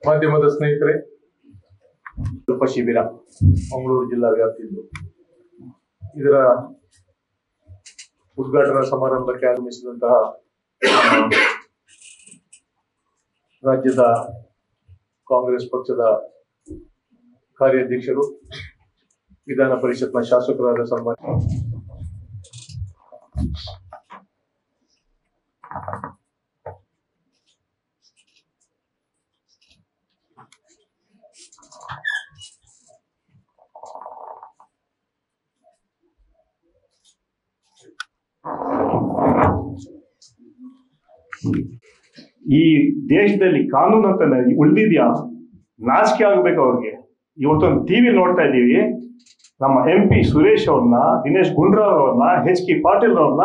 ಮಾಧ್ಯಮದ ಸ್ನೇಹಿತರೆ ಸ್ವಲ್ಪ ಶಿಬಿರ ಮಂಗಳೂರು ಜಿಲ್ಲಾ ವ್ಯಾಪ್ತಿದ್ದು ಇದರ ಉದ್ಘಾಟನಾ ಸಮಾರಂಭಕ್ಕೆ ಆಗಮಿಸಿದಂತಹ ನಮ್ಮ ರಾಜ್ಯದ ಕಾಂಗ್ರೆಸ್ ಪಕ್ಷದ ಕಾರ್ಯಾಧ್ಯಕ್ಷರು ವಿಧಾನ ಪರಿಷತ್ನ ಶಾಸಕರಾದ ಸನ್ಮಾನ್ಯ ಈ ದೇಶದಲ್ಲಿ ಕಾನೂನು ಅಂತ ಉಳಿದಿದ್ಯಾ ನಾಚಿಕೆ ಆಗ್ಬೇಕು ಅವ್ರಿಗೆ ಇವತ್ತೊಂದು ಟಿವಿ ನೋಡ್ತಾ ಇದ್ದೀವಿ ನಮ್ಮ ಎಂ ಪಿ ಸುರೇಶ್ ಅವ್ರನ್ನ ದಿನೇಶ್ ಗುಂಡ್ರಾವ್ ಅವ್ರನ್ನ ಎಚ್ ಕೆ ಪಾಟೀಲ್ ಅವ್ರನ್ನ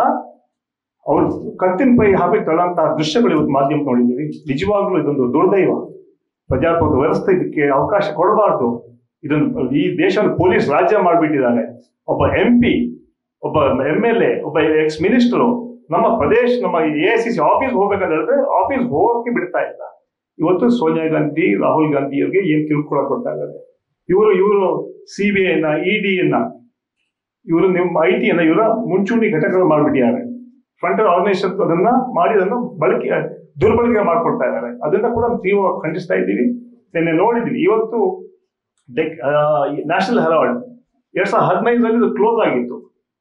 ಅವ್ರು ಕತ್ತಿನ ಪೈ ಹಾಕಿ ತಳ್ಳಂತ ದೃಶ್ಯಗಳು ಇವತ್ತು ಮಾಧ್ಯಮ ನೋಡಿದ್ದೀವಿ ನಿಜವಾಗ್ಲೂ ಇದೊಂದು ದುರ್ದೈವ ಪ್ರಜಾಪ್ರಭುತ್ವ ವ್ಯವಸ್ಥೆ ಇದಕ್ಕೆ ಅವಕಾಶ ಕೊಡಬಾರ್ದು ಇದನ್ನು ಈ ದೇಶವನ್ನು ಪೊಲೀಸ್ ರಾಜ್ಯ ಮಾಡಿಬಿಟ್ಟಿದ್ದಾರೆ ಒಬ್ಬ ಎಂ ಪಿ ಒಬ್ಬ ಎಂ ಎಲ್ ಎ ಒಬ್ಬ ಎಕ್ಸ್ ಮಿನಿಸ್ಟರ್ ನಮ್ಮ ಪ್ರದೇಶ ನಮ್ಮ A I C C office ಹೋಗ್ಬೇಕಂತ ಹೇಳಿದ್ರೆ ಆಫೀಸ್ ಹೋಗಕ್ಕೆ ಬಿಡ್ತಾ ಇಲ್ಲ ಇವತ್ತು ಸೋನಿಯಾ ಗಾಂಧಿ ರಾಹುಲ್ ಗಾಂಧಿ ಅವ್ರಿಗೆ ಏನ್ ಕಿರುಕುಳ ಕೊಡ್ತಾ ಇದ್ದಾರೆ ಇವರು ಇವರು ಸಿ ಬಿ ಐನ ಇ ಡಿ ಅನ್ನ ಇವರು ನಿಮ್ಮ ಐ ಟಿ ಅನ್ನ ಇವರ ಮುಂಚೂಣಿ ಘಟಕಗಳು ಮಾಡಿಬಿಟ್ಟಿದ್ದಾರೆ ಫ್ರಂಟ್ ಆರ್ಗನೈಸೇಷನ್ ಅದನ್ನ ಮಾಡಿ ಅದನ್ನು ಬಳಕೆ ದುರ್ಬಳಕೆ ಮಾಡ್ಕೊಡ್ತಾ ಇದ್ದಾರೆ ಅದನ್ನ ಕೂಡ ತೀವ್ರವಾಗಿ ಖಂಡಿಸ್ತಾ ಇದ್ದೀವಿ ನಿನ್ನೆ ನೋಡಿದ್ವಿ ಇವತ್ತು ಡೆಕ್ ನ್ಯಾಷನಲ್ ಹೆರಾಲ್ಡ್ ಎರಡ್ ಸಾವಿರದ ಹದಿನೈದರಲ್ಲಿ ಇದು ಕ್ಲೋಸ್ ಆಗಿತ್ತು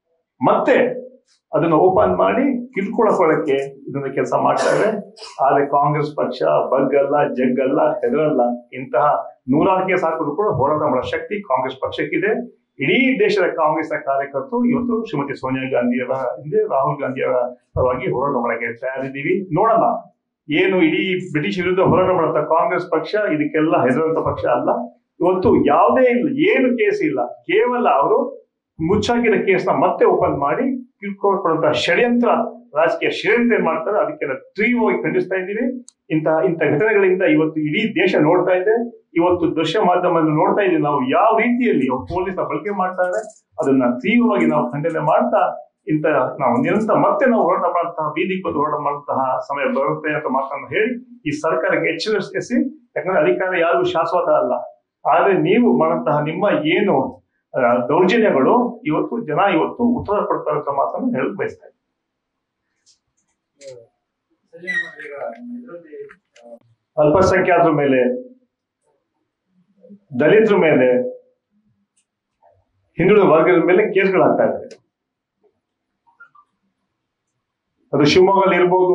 ಮತ್ತೆ ಅದನ್ನ ಓಪನ್ ಮಾಡಿ ಕಿಲ್ಕೊಳಕೊಳ್ಳಕ್ಕೆ ಇದನ್ನ ಕೆಲಸ ಮಾಡ್ತಾರೆ ಆದ್ರೆ ಕಾಂಗ್ರೆಸ್ ಪಕ್ಷ ಬಗ್ಗಲ್ಲ ಜಗ್ಗಲ್ಲ ಹೆದರಲ್ಲ ಇಂತಹ ನೂರಾರು ಕೇಸ್ ಹಾಕಿದ್ರು ಕೂಡ ಹೋರಾಟ ಮಾಡೋ ಶಕ್ತಿ ಕಾಂಗ್ರೆಸ್ ಪಕ್ಷಕ್ಕಿದೆ ಇಡೀ ದೇಶದ ಕಾಂಗ್ರೆಸ್ನ ಕಾರ್ಯಕರ್ತರು ಇವತ್ತು ಶ್ರೀಮತಿ ಸೋನಿಯಾ ಗಾಂಧಿಯವರ ಹಿಂದೆ ರಾಹುಲ್ ಗಾಂಧಿಯವರ ಪರವಾಗಿ ಹೋರಾಟ ಮಾಡಕ್ಕೆ ತಯಾರಿದ್ದೀವಿ ನೋಡೋಣ ಏನು ಇಡೀ ಬ್ರಿಟಿಷ್ ವಿರುದ್ಧ ಹೋರಾಟ ಮಾಡುವಂತ ಕಾಂಗ್ರೆಸ್ ಪಕ್ಷ ಇದಕ್ಕೆಲ್ಲ ಹೆದರುವಂತ ಪಕ್ಷ ಅಲ್ಲ ಇವತ್ತು ಯಾವುದೇ ಇಲ್ಲ ಏನು ಕೇಸ್ ಇಲ್ಲ ಕೇವಲ ಅವರು ಮುಚ್ಚಾಕಿದ ಕೇಸ್ನ ಮತ್ತೆ ಓಪನ್ ಮಾಡಿ ಕಿರ್ಕೊಳ್ಕೊಳ್ಳುವಂತ ಷಡ್ಯಂತ್ರ ರಾಜಕೀಯ ಷಡ್ಯಂತ್ರ ಏನ್ ಮಾಡ್ತಾರೆ ಅದಕ್ಕೆಲ್ಲ ತೀವ್ರವಾಗಿ ಖಂಡಿಸ್ತಾ ಇದ್ದೀವಿ ಇಂತಹ ಇಂಥ ಘಟನೆಗಳಿಂದ ಇವತ್ತು ಇಡೀ ದೇಶ ನೋಡ್ತಾ ಇದೆ ಇವತ್ತು ದೃಶ್ಯ ಮಾಧ್ಯಮವನ್ನು ನೋಡ್ತಾ ಇದ್ದೀವಿ ನಾವು ಯಾವ ರೀತಿಯಲ್ಲಿ ಪೊಲೀಸ್ ಬಳಕೆ ಮಾಡ್ತಾರೆ ಅದನ್ನ ತೀವ್ರವಾಗಿ ನಾವು ಖಂಡನೆ ಮಾಡ್ತಾ ಇಂತ ನಾವು ನಿರಂತರ ಮತ್ತೆ ನಾವು ಹೋರಾಟ ಮಾಡುವಂತಹ ಬೀದಿ ಬಂದು ಹೋರಾಟ ಮಾಡುವಂತಹ ಸಮಯ ಬರುತ್ತೆ ಅಂತ ಮಾತನ್ನು ಹೇಳಿ ಈ ಸರ್ಕಾರಕ್ಕೆ ಎಚ್ಚರಿಸಿ ಯಾಕಂದ್ರೆ ಅಧಿಕಾರ ಯಾರಿಗೂ ಶಾಶ್ವತ ಅಲ್ಲ ಆದ್ರೆ ನೀವು ಮಾಡುವಂತಹ ನಿಮ್ಮ ಏನು ಆ, ದೌರ್ಜನ್ಯಗಳು ಇವತ್ತು ಜನ ಇವತ್ತು ಉತ್ತರ ಕೊಡ್ತಾರೆ ಅಂತ ಮಾತನ್ನು ಹೇಳಕ್ ಬಯಸ್ತಾ ಇದ್ದೀನಿ. ಅಲ್ಪಸಂಖ್ಯಾತರ ಮೇಲೆ ದಲಿತರ ಮೇಲೆ ಹಿಂದುಳಿದ ವರ್ಗದ ಮೇಲೆ ಕೇಸ್ಗಳಾಗ್ತಾ ಇದ್ದಾರೆ ಅದು ಶಿವಮೊಗ್ಗದಲ್ಲಿ ಇರ್ಬೋದು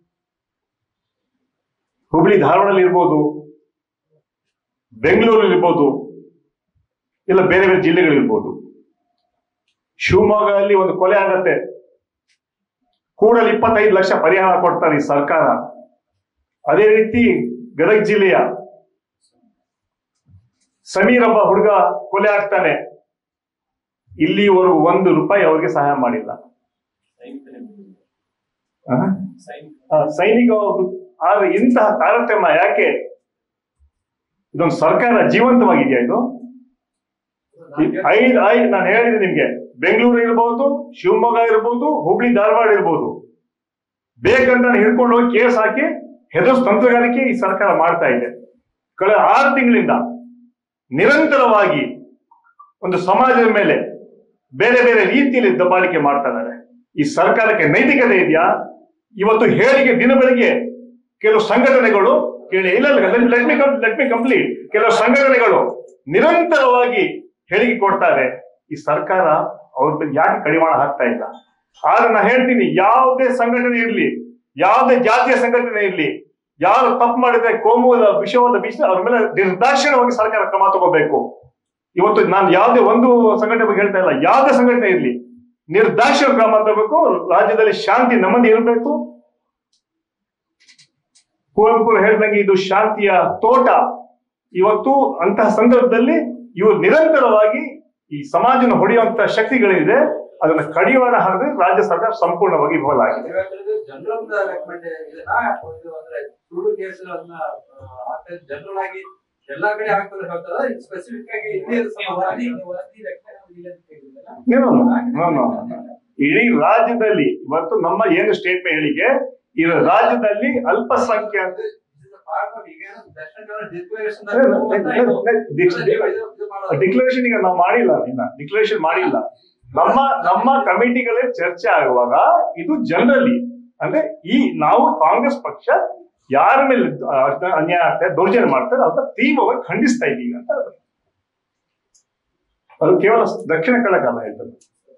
ಹುಬ್ಳಿ ಧಾರವಾಡಲ್ಲಿ ಇರ್ಬೋದು ಬೆಂಗಳೂರಲ್ಲಿ ಇರ್ಬೋದು ಇಲ್ಲ ಬೇರೆ ಬೇರೆ ಜಿಲ್ಲೆಗಳಿರ್ಬೋದು ಶಿವಮೊಗ್ಗದಲ್ಲಿ ಒಂದು ಕೊಲೆ ಆಗತ್ತೆ ಕೂಡಲ್ಲಿ ಇಪ್ಪತ್ತೈದು ಲಕ್ಷ ಪರಿಹಾರ ಕೊಡ್ತಾರೆ ಈ ಸರ್ಕಾರ ಅದೇ ರೀತಿ ಗದಗ ಜಿಲ್ಲೆಯ ಸಮೀರ್ ಒಬ್ಬ ಹುಡುಗ ಕೊಲೆ ಆಗ್ತಾನೆ ಇಲ್ಲಿವರೆಗೂ ಒಂದು ರೂಪಾಯಿ ಅವ್ರಿಗೆ ಸಹಾಯ ಮಾಡಿಲ್ಲ ಆ? ಆ, ಸೈನಿಕ ಒಬ್ಬ- ಆದ್ರೆ ಇಂತಹ ತಾರತಮ್ಯ ಯಾಕೆ ಇದೊಂದು ಸರ್ಕಾರ ಜೀವಂತವಾಗಿದೆಯಾ ಇದು ಐದು ಐದು ನಾನು ಹೇಳಿದೆ ನಿಮ್ಗೆ ಬೆಂಗಳೂರು ಇರ್ಬೋದು ಶಿವಮೊಗ್ಗ ಇರ್ಬೋದು ಹುಬ್ಳಿ ಧಾರವಾಡ ಇರ್ಬೋದು ಬೇಕಂತ ಹಿಡ್ಕೊಂಡು ಹೋಗಿ ಕೇಸ್ ಹಾಕಿ ಹೆದರ್ಸ್ ತಂತ್ರಗಾರಿಕೆ ಈ ಸರ್ಕಾರ ಮಾಡ್ತಾ ಇದೆ ಕಳೆದ ಆರು ತಿಂಗಳಿಂದ ನಿರಂತರವಾಗಿ ಒಂದು ಸಮಾಜದ ಮೇಲೆ ಬೇರೆ ಬೇರೆ ರೀತಿಯಲ್ಲಿ ದಬ್ಬಾಳಿಕೆ ಮಾಡ್ತಾ ಇದ್ದಾರೆ ಈ ಸರ್ಕಾರಕ್ಕೆ ನೈತಿಕತೆ ಇದೆಯಾ ಇವತ್ತು ಹೇಳಿಕೆ ದಿನ ಬೆಳಿಗ್ಗೆ ಕೆಲವು ಸಂಘಟನೆಗಳು ಕೇಳಿ ಇಲ್ಲ let me let me complete ಕೆಲವು ಸಂಘಟನೆಗಳು ನಿರಂತರವಾಗಿ ಹೇಳಿಕೆ ಕೊಡ್ತಾರೆ ಈ ಸರ್ಕಾರ ಅವ್ರ ಬಗ್ಗೆ ಯಾಕೆ ಕಡಿವಾಣ ಹಾಕ್ತಾ ಇಲ್ಲ ಆದ್ರೆ ನಾ ಹೇಳ್ತೀನಿ ಯಾವುದೇ ಸಂಘಟನೆ ಇರ್ಲಿ ಯಾವುದೇ ಜಾತಿಯ ಸಂಘಟನೆ ಇರ್ಲಿ ಯಾರು ತಪ್ಪು ಮಾಡಿದ್ರೆ ಕೋಮುದ ವಿಷಯವಾದ ವಿಷಯ ಅವ್ರ ಮೇಲೆ ನಿರ್ದಾಕ್ಷಿಣ್ಯವಾಗಿ ಸರ್ಕಾರ ಕ್ರಮ ತಗೋಬೇಕು ಇವತ್ತು ನಾನು ಯಾವುದೇ ಒಂದು ಸಂಘಟನೆ ಬಗ್ಗೆ ಹೇಳ್ತಾ ಇಲ್ಲ ಯಾವುದೇ ಸಂಘಟನೆ ಇರ್ಲಿ ನಿರ್ದಾಕ್ಷಿಣ್ಯ ಕ್ರಮ ತಗೋಬೇಕು ರಾಜ್ಯದಲ್ಲಿ ಶಾಂತಿ ನೆಮ್ಮದಿ ಇರಬೇಕು ಕುವೆಂಪು ಹೇಳ್ದಂಗೆ ಇದು ಶಾಂತಿಯ ತೋಟ ಇವತ್ತು ಅಂತಹ ಸಂದರ್ಭದಲ್ಲಿ ಇವರು ನಿರಂತರವಾಗಿ ಈ ಸಮಾಜನ ಹೊಡೆಯುವಂತ ಶಕ್ತಿಗಳಿದೆ ಅದನ್ನ ಕಡಿವಾಣ ಹಾಕಿದ್ರೆ ರಾಜ್ಯ ಸರ್ಕಾರ ಸಂಪೂರ್ಣವಾಗಿ ವಿಫಲಾಗಿದೆ ಜನರಲ್ ರೆಕಮೆಂಡ್ ಇದನ್ನ ಇದು ಅಂದ್ರೆ ಸುಳ್ಳು ಕೇಸುಗಳನ್ನ ಜನರಲ್ ಆಗಿ ಎಲ್ಲಾ ಕಡೆ ಹಾಕ್ತಾರೆ ಹೇಳ್ತಾರೆ ಸ್ಪೆಸಿಫಿಕ್ ಆಗಿ ಇಲ್ಲಿ ಸಮಾಧಾನ No, no, no, no, no. ಇಡೀ ರಾಜ್ಯದಲ್ಲಿ ಇವತ್ತು ನಮ್ಮ ಏನು ಸ್ಟೇಟ್ಮೆಂಟ್ ಹೇಳಿಕೆ ಈ ರಾಜ್ಯದಲ್ಲಿ ಅಲ್ಪಸಂಖ್ಯಾತ ಪಾರ್ಟ್ ಆಫ್ ಈಗ ದರ್ಶನ ಡಿಕ್ಲರೇಷನ್ ಡಿಕ್ಲರೇಷನ್ ಈಗ ನಾವು ಮಾಡಿಲ್ಲ ಇನ್ನ ಡಿಕ್ಲರೇಷನ್ ಮಾಡಿಲ್ಲ ನಮ್ಮ ನಮ್ಮ ಕಮಿಟಿಗಳೇ ಚರ್ಚೆ ಆಗುವಾಗ ಇದು ಜನರಲಿ ಅಂದ್ರೆ ಈ ನಾವು ಕಾಂಗ್ರೆಸ್ ಪಕ್ಷ ಯಾರ ಮೇಲೆ ಅರ್ಥ- ಅನ್ಯಾಯ ಆಗ್ತದೆ ದೌರ್ಜನ್ಯ ಮಾಡ್ತಾರೆ ಅಂತ ತೀವ್ರವಾಗಿ ಖಂಡಿಸ್ತಾ ಇದ್ದೀವಿ ಅಂತ ಅದು. ಅದು ಕೇವಲ ದಕ್ಷಿಣ ಕನ್ನಡ ಕಾಲ ಹೇಳ್ತದೆ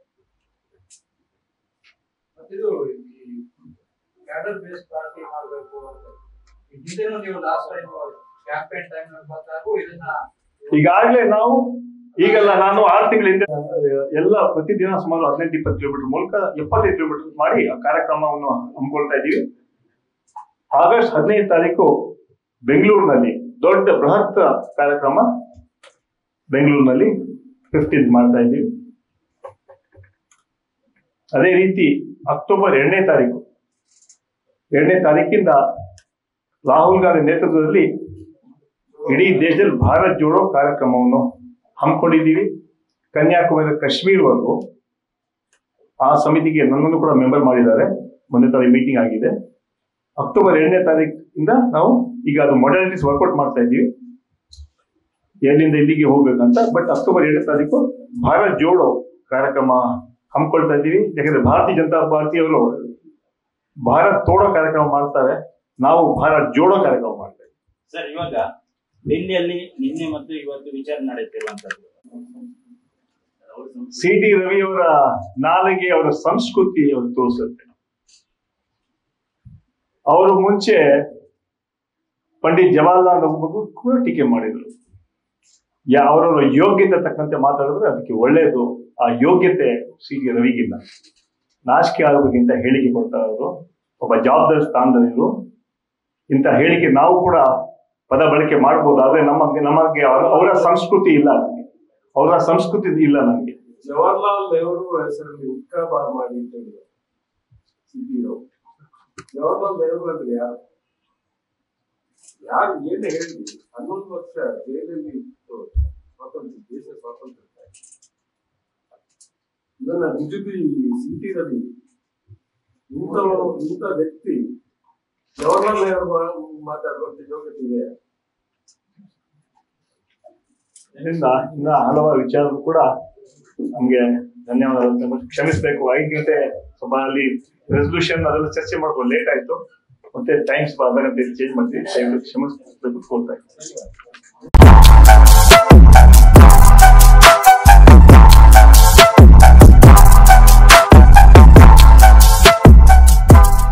ಇದು ಕ್ಯಾಡರ್ ಬೇಸ್ಡ್ ಪಾರ್ಟಿ ಮಾಡಬೇಕು ಅಂತ ಹಿಂದೆನೂ ನೀವು ಲಾಸ್ಟ್ ಟೈಮ್ ಕ್ಯಾಂಪೇನ್ ಟೈಮ್ ಬಂದಾಗೂ ಇದನ್ನ ಈಗಾಗಲೇ ನಾವು ಈಗೆಲ್ಲ ನಾನು ಆರು ತಿಂಗಳ ಹಿಂದೆ ಎಲ್ಲ ಪ್ರತಿದಿನ ಸುಮಾರು ಹದಿನೆಂಟು ಇಪ್ಪತ್ತು ಕಿಲೋಮೀಟರ್ ಮೂಲಕ ಎಪ್ಪತ್ತೈದು ಕಿಲೋಮೀಟರ್ ಮಾಡಿ ಆ ಕಾರ್ಯಕ್ರಮವನ್ನು ಹಮ್ಮಿಕೊಳ್ತಾ ಇದ್ದೀವಿ ಆಗಸ್ಟ್ ಹದಿನೈದು ತಾರೀಕು ಬೆಂಗಳೂರಿನಲ್ಲಿ ದೊಡ್ಡ ಬೃಹತ್ ಕಾರ್ಯಕ್ರಮ ಬೆಂಗಳೂರಿನಲ್ಲಿ ಫಿಫ್ಟೀನ್ ಮಾಡ್ತಾ ಇದ್ದೀವಿ ಅದೇ ರೀತಿ ಅಕ್ಟೋಬರ್ ಎರಡನೇ ತಾರೀಕು ಎರಡನೇ ತಾರೀಕಿಂದ ರಾಹುಲ್ ಗಾಂಧಿ ನೇತೃತ್ವದಲ್ಲಿ ಇಡೀ ದೇಶದಲ್ಲಿ ಭಾರತ್ ಜೋಡೋ ಕಾರ್ಯಕ್ರಮವನ್ನು ಹಮ್ಮಿಕೊಂಡಿದ್ದೀವಿ ಕನ್ಯಾಕುಮಾರಿ ಕಾಶ್ಮೀರ್ವರೆಗೂ ಆ ಸಮಿತಿಗೆ ನನ್ನನ್ನು ಕೂಡ ಮೆಂಬರ್ ಮಾಡಿದ್ದಾರೆ ಮೊನ್ನೆ ತಾರೀಕು ಮೀಟಿಂಗ್ ಆಗಿದೆ ಅಕ್ಟೋಬರ್ ಎರಡನೇ ತಾರೀಕಿಂದ ನಾವು ಈಗ ಅದು ಮೊಡಾಲಿಟೀಸ್ ವರ್ಕೌಟ್ ಮಾಡ್ತಾ ಇದ್ದೀವಿ ಎಲ್ಲಿಂದ ಇಲ್ಲಿಗೆ ಹೋಗ್ಬೇಕಂತ ಬಟ್ ಅಕ್ಟೋಬರ್ ಎರಡನೇ ತಾರೀಕು ಭಾರತ್ ಜೋಡೋ ಕಾರ್ಯಕ್ರಮ ಹಮ್ಮಿಕೊಳ್ತಾ ಇದ್ದೀವಿ ಯಾಕಂದ್ರೆ ಭಾರತೀಯ ಜನತಾ ಪಾರ್ಟಿಯವರು ಭಾರತ್ ತೋಡೋ ಕಾರ್ಯಕ್ರಮ ಮಾಡ್ತಾರೆ ನಾವು ಭಾರತ್ ಜೋಡೋ ಕಾರ್ಯಕ್ರಮ ಮಾಡ್ತೇವೆ ಸರ್ ಇವಾಗ ಡೆಲ್ಲಿಯಲ್ಲಿ ನಿನ್ನೆ ಮತ್ತು ಇವತ್ತು ವಿಚಾರಣೆ ನಡೆಯುತ್ತಿರುವಂತದ್ದು ಸಿ ಟಿ ರವಿಯವರ ನಾಲಿಗೆ ಅವರ ಸಂಸ್ಕೃತಿ ಅವರು ತೋರಿಸುತ್ತೆ ಅವರು ಮುಂಚೆ ಪಂಡಿತ್ ಜವಾಹರ್ಲಾಲ್ ನೆಹರು ಬಗ್ಗೆ ಕೂಡ ಟೀಕೆ ಮಾಡಿದ್ರು ಯಾ ಅವರವರ ಯೋಗ್ಯತೆ ತಕ್ಕಂತೆ ಮಾತಾಡಿದ್ರೆ ಅದಕ್ಕೆ ಒಳ್ಳೆಯದು ಆ ಯೋಗ್ಯತೆ ಸಿ ಟಿ ರವಿಗಿಲ್ಲ ನಾಚಿಕೆ ಆಗಬೇಕಿಂತ ಹೇಳಿಕೆ ಕೊಡ್ತಾ ಇರೋರು ಒಬ್ಬ ಜವಾಬ್ದಾರಿ ಸ್ಥಾನದಲ್ಲಿರು ಇಂಥ ಹೇಳಿಕೆ ನಾವು ಕೂಡ ಪದ ಬಳಕೆ ಮಾಡ್ಬೋದು ಆದ್ರೆ ನಮಗೆ ನಮಗೆ ಅವರ- ಅವರ ಸಂಸ್ಕೃತಿ ಇಲ್ಲ ನಮಗೆ ಅವರ ಸಂಸ್ಕೃತಿ ಇಲ್ಲ ನಮಗೆ ಜವಾಹರ್ಲಾಲ್ ನೆಹರು ಹೆಸರಲ್ಲಿ ಉತ್ಕ ಬಾರ್ ಮಾಡಿ ಅಂತ ಹೇಳಿದ್ರು ಸಿದ್ದಿರು ಜವಾಹರ್ಲಾಲ್ ನೆಹರು ಅಂದ್ರೆ ಯಾರು ಯಾರು ಏನು ಹೇಳಿ ಹನ್ನೊಂದು ವರ್ಷ ಜೈಲಲ್ಲಿ ಇತ್ತು ಸ್ವಾತಂತ್ರ್ಯ ದೇಶ ಸ್ವಾತಂತ್ರ್ಯ ಇದನ್ನ ನಿಜಕ್ಕೂ ಈ ಸಿಟಿರಲ್ಲಿ ಇಂಥ ಇಂಥ ವ್ಯಕ್ತಿ ಜವಾಹರ್ಲಾಲ್ ನೆಹರು ಮಾ- ಮಾತಾಡುವಂತ ಯೋಗ್ಯತೆ ಇದೆ ಇದರಿಂದ ಇನ್ನ ಹಲವಾರು ವಿಚಾರ ಕೂಡ ನಮ್ಗೆ ಧನ್ಯವಾದ ಕ್ಷಮಿಸಬೇಕು ಐದು ಗಂಟೆ ಸ್ವಲ್ಪ ಅಲ್ಲಿ ರೆಸಲ್ಯೂಷನ್ ಅದೆಲ್ಲ ಚರ್ಚೆ ಮಾಡ್ಕೊಂಡು ಲೇಟ್ ಆಯ್ತು ಮತ್ತೆ ಟೈಮ್ಸ್ ಅರ್ಧ ಗಂಟೆ ಚೇಂಜ್ ಮಾಡ್ತೀವಿ ದಯವಿಟ್ಟು ಕ್ಷಮಿಸಬೇಕು ಕೋರ್ತಾ ಇದ್ದೀನಿ